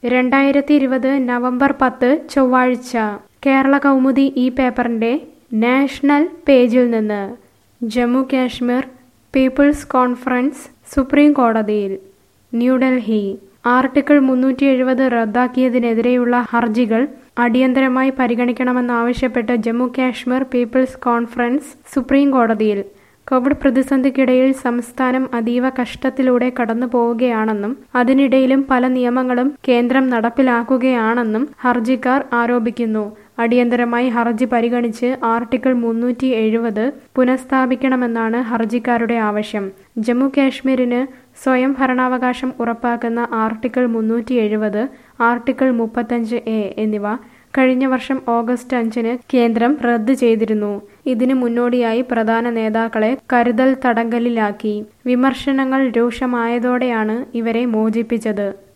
രണ്ടായിരത്തി ഇരുപത് നവംബർ പത്ത് ചൊവ്വാഴ്ച കേരള കൗമുദി ഈ പേപ്പറിന്റെ നാഷണൽ പേജിൽ നിന്ന് Jammu Kashmir People's Conference supreme കോടതിയിൽ ന്യൂഡൽഹി ആർട്ടിക്കിൾ മുന്നൂറ്റി എഴുപത് റദ്ദാക്കിയതിനെതിരെയുള്ള ഹർജികൾ അടിയന്തരമായി പരിഗണിക്കണമെന്നാവശ്യപ്പെട്ട് Jammu Kashmir People's Conference supreme കോടതിയിൽ കോവിഡ് പ്രതിസന്ധിക്കിടയിൽ സംസ്ഥാനം അതീവ കഷ്ടത്തിലൂടെ കടന്നു പോവുകയാണെന്നും അതിനിടയിലും പല നിയമങ്ങളും കേന്ദ്രം നടപ്പിലാക്കുകയാണെന്നും ഹർജിക്കാർ ആരോപിക്കുന്നു അടിയന്തരമായി ഹർജി പരിഗണിച്ച് ആർട്ടിക്കിൾ മുന്നൂറ്റി എഴുപത് പുനഃസ്ഥാപിക്കണമെന്നാണ് ഹർജിക്കാരുടെ ആവശ്യം ജമ്മു കാശ്മീരിന് സ്വയം ഭരണാവകാശം ഉറപ്പാക്കുന്ന ആർട്ടിക്കിൾ മുന്നൂറ്റി എഴുപത് ആർട്ടിക്കിൾ മുപ്പത്തഞ്ച് എ എന്നിവ കഴിഞ്ഞ വർഷം ഓഗസ്റ്റ് അഞ്ചിന് കേന്ദ്രം റദ്ദ് ചെയ്തിരുന്നു ഇതിനു മുന്നോടിയായി പ്രധാന നേതാക്കളെ കരുതൽ തടങ്കലിലാക്കി വിമർശനങ്ങൾ രൂക്ഷമായതോടെയാണ് ഇവരെ മോചിപ്പിച്ചത്